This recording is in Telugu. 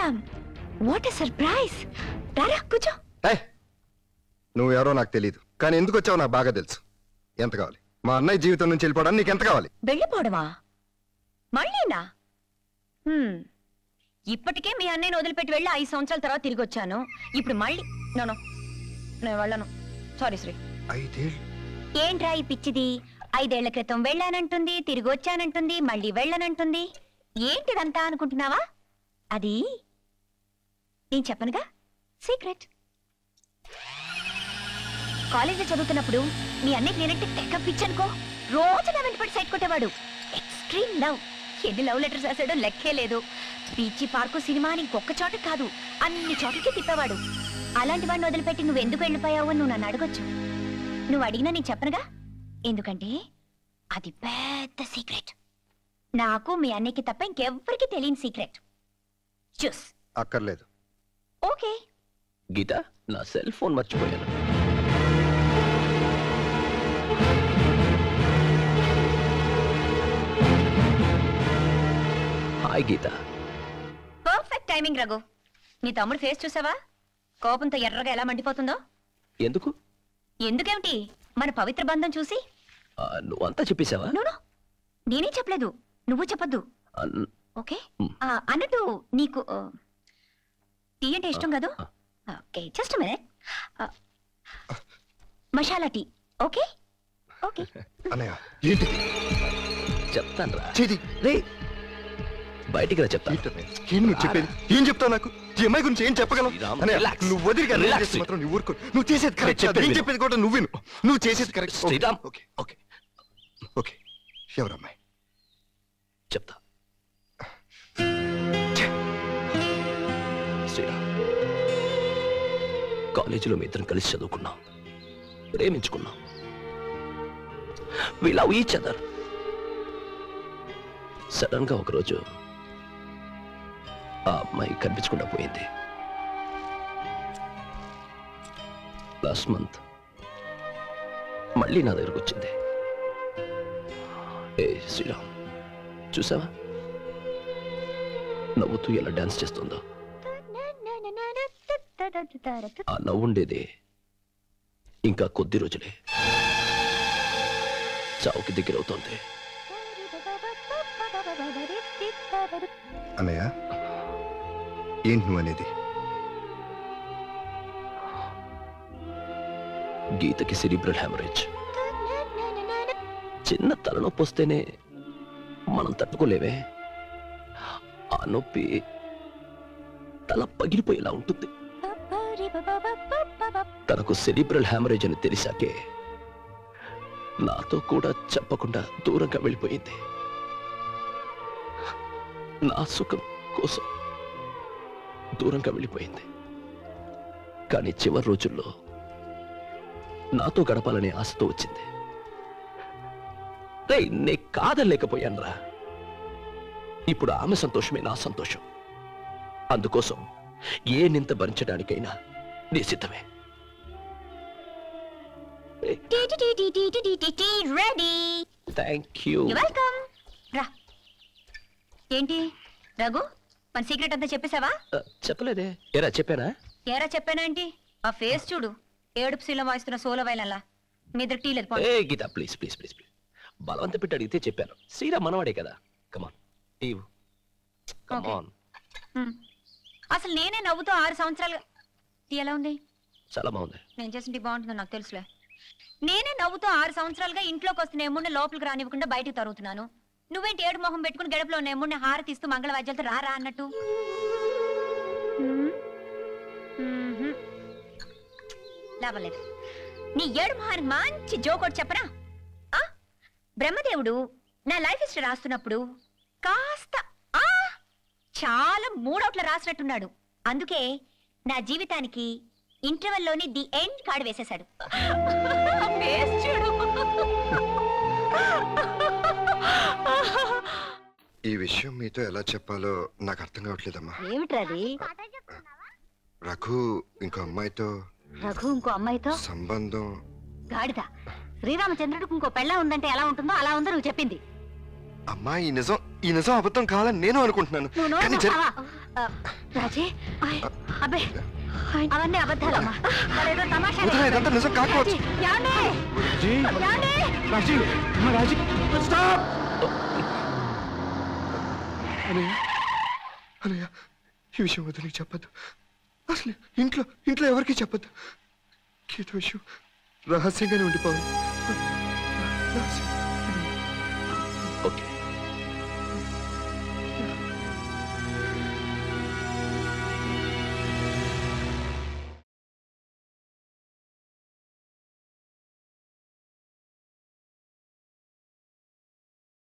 శ్రీరామ్ వాట్ ఎ సర్ప్రైజ్ రారా కూర్చో ఏయ్ నువ్వు ఎవరో నాకు తెలియదు కానీ ఎందుకు వచ్చావో నాకు బాగా తెలుసు ఎంత కావాలి మా అన్నయ్య జీవితం నుంచి వెళ్ళిపోవడానికి నీకు ఎంత కావాలి వెళ్ళిపోవడమా మళ్ళీనా హ్మ్. ఇప్పటికే మీ అన్నయ్యని వదిలిపెట్టి వెళ్ళి ఐదు సంవత్సరాల తర్వాత తిరిగి వచ్చాను ఇప్పుడు మళ్ళీ నోనో నేను వెళ్ళను సారీ శ్రీ ఐదేళ్ళు ఏంట్రా ఈ పిచ్చిది ఐదేళ్ల క్రితం వెళ్ళానంటుంది తిరిగి వచ్చానంటుంది మళ్ళీ వెళ్ళనంటుంది ఏంటిదంతా అనుకుంటున్నావా అది నేను చెప్పనుగా సీక్రెట్ కాలేజీలో చదువుతున్నప్పుడు మీ అన్నయ్యకి నేనంటే తెగ పిచ్చనుకో రోజు నా వెంటపడి సైట్ కొట్టేవాడు ఎక్స్ట్రీమ్ లవ్ ఎన్ని లవ్ లెటర్స్ రాశాడో లెక్కే లేదు బీచ్ పార్కు సినిమా అని ఇంకొక చోట కాదు అన్ని చోట్లకి తిప్పేవాడు అలాంటి వాడిని వదిలిపెట్టి నువ్వు ఎందుకు వెళ్ళిపోయావు అని నువ్వు నన్ను అడగొచ్చు నువ్వు అడిగినా నేను చెప్పనుగా ఎందుకంటే అది పెద్ద సీక్రెట్ నాకు మీ అన్నయ్యకి తప్ప ఇంకెవ్వరికి తెలియని సీక్రెట్ చూస్ అక్కర్లేదు ఓకే గీత నా సెల్ ఫోన్ మర్చిపోయాను hi Geetha perfect timing Raghu నీ తమ్ముడు ఫేస్ చూసావా కోపంతో ఎర్రగా ఎలా మండిపోతుందో ఎందుకు ఎందుకేమిటి మన పవిత్ర బంధం చూసి ఆ, నువ్వంతా చెప్పేశావా నూనో నేనే చెప్పలేదు నువ్వు చెప్పొద్దు అన్- ఓకే మ్. ఆ, అన్నట్టు నీకు ఆ, టీ అంటే ఇష్టం కాదు okay just minute masala tea okay okay అన్నయ్య ఏంటి చెప్తాను రా చేది రే బయటికి రా చెప్తాను ఏంటి నువ్వు చెప్పేది ఏం చెప్తావు నాకు ఈ అమ్మాయి గురించి ఏం చెప్పగలను శ్రీరామ్, అన్నయ్య, relax. నువ్వు వదిలిగా Relax. మాత్రం నువ్వు ఊరుకో నువ్వు చేసేది కరెక్ట్ చెప్పేది నేను విను. చెప్పేది కూడా నువ్వు విను నువ్వు చేసేది correct Sriram. Okay okay okay ఎవరమ్మాయి చెప్తా శ్రీరామ్ కాలేజీలో మీ ఇద్దరం కలిసి చదువుకున్నాం ప్రేమించుకున్నాం we love each other sudden గా ఒకరోజు ఆ అమ్మాయి కనిపించకుండా పోయింది లాస్ట్ మంత్ మళ్ళీ నా దగ్గరకు వచ్చింది ఏ శ్రీరామ్ చూసావా నవ్వుతూ ఎలా డాన్స్ చేస్తుందో ఆ నవ్వుండేది ఇంకా కొద్ది రోజులే చావుకి దగ్గరవుతోంది అన్నయ్య ఏంటి నువ్వు అనేది గీతకి సిరిబ్రల్ హ్యామరేజ్ చిన్న తలనొప్పి వస్తేనే మనం తట్టుకోలేవే ఆ నొప్పి తల పగిలిపోయేలా ఉంటుంది తనకు సెరిబ్రల్ హ్యామరేజ్ అని తెలిసాకే నాతో కూడా చెప్పకుండా దూరంగా వెళ్ళిపోయింది నా సుఖం కోసం దూరంగా వెళ్ళిపోయింది కానీ చివరి రోజుల్లో నాతో గడపాలనే ఆశతో వచ్చింది రే నే కాదలేకపోయానురా ఇప్పుడు ఆమె సంతోషమే నా సంతోషం అందుకోసం ఏ నింత భరించడానికైనా నీ సిద్ధమే రెడీ థ్యాంక్ యూ వెల్కమ్ రా ఏంటి రఘు మన సీక్రెట్ అంతా చెప్పేశావా చెప్పలేదే ఎరా చెప్పానా ఏరా చెప్పానా ఏంటి ఆ ఫేస్ చూడు ఏడుపు శీలం వాయిస్తున్న సోలో వైలల్లా మీ ఇద్దరు టీ లేదు పో. ఏ Geetha please please please please బలవంత పెట్టి అడిగితే చెప్పాను శ్రీరామ్ మనవాడే కదా కమాన్ ఇవ్ Okay. కమాన్ హ్మ్. అసలు నేనే నవ్వుతూ ఆరు సంవత్సరాలుగా టీ ఎలా ఉంది చాలా బాగుంది నేను చేసిన టీ బాగుంటుందో నాకు తెలుసులే నేనే నవ్వుతూ ఆరు సంవత్సరాలుగా ఇంట్లోకి వస్తున్న ఎమ్ముడిని లోపలికి రానివ్వకుండా బయటికి తరుగుతున్నాను నువ్వేంటి ఏడు మొహం పెట్టుకుని గడపలో ఉన్న ఎమ్ముడిని హారతిస్తూ మంగళ వాద్యాలతో రా రా అన్నట్టు హ్మ్. మ్మ్హ్మ్. లాభలేదు నీ ఏడు మొహానికి మంచి జోకోటి చెప్పరా ఆ? బ్రహ్మదేవుడు నా లైఫ్ హిస్టరీ రాస్తున్నప్పుడు కాస్త ఆ చాలా మూడౌట్ల రాసినట్టున్నాడు అందుకే నా జీవితానికి ఇంటర్వెల్ లోని ది ఎండ్ కార్డు వేసేశాడు ఫేస్ చూడు ఈ విషయం మీతో ఎలా చెప్పాలో నాకు అర్థం కావట్లేదమ్మా ఏమిట్రది రఘు ఇంకో అమ్మాయితో రఘు ఇంకో అమ్మాయితో సంబంధం గాడిద శ్రీరామచంద్రుడికి ఇంకో పెళ్ళ ఉందంటే ఎలా ఉంటుందో అలా ఉందో నువ్వు చెప్పింది అమ్మా ఈ నిజం ఈ నిజం అబద్ధం కావాలని నేను అనుకుంటున్నాను నువ్వు కానీ నోరు జరి- మూస్తావా? ఆ, రాజీ అబ్బే అవన్నీ అబద్ధాలమ్మా మరేదో తమాషా వదినా, ఇదంతా నిజం కాకపోవచ్చు. అనయ్య అనయ్య ఈ విషయం వదిలికి చెప్పద్దు అసలు ఇంట్లో ఇంట్లో ఎవరికి చెప్పద్దు గీత విషయం రహస్యంగానే ఉండిపోవాలి రహస్యం ఓకే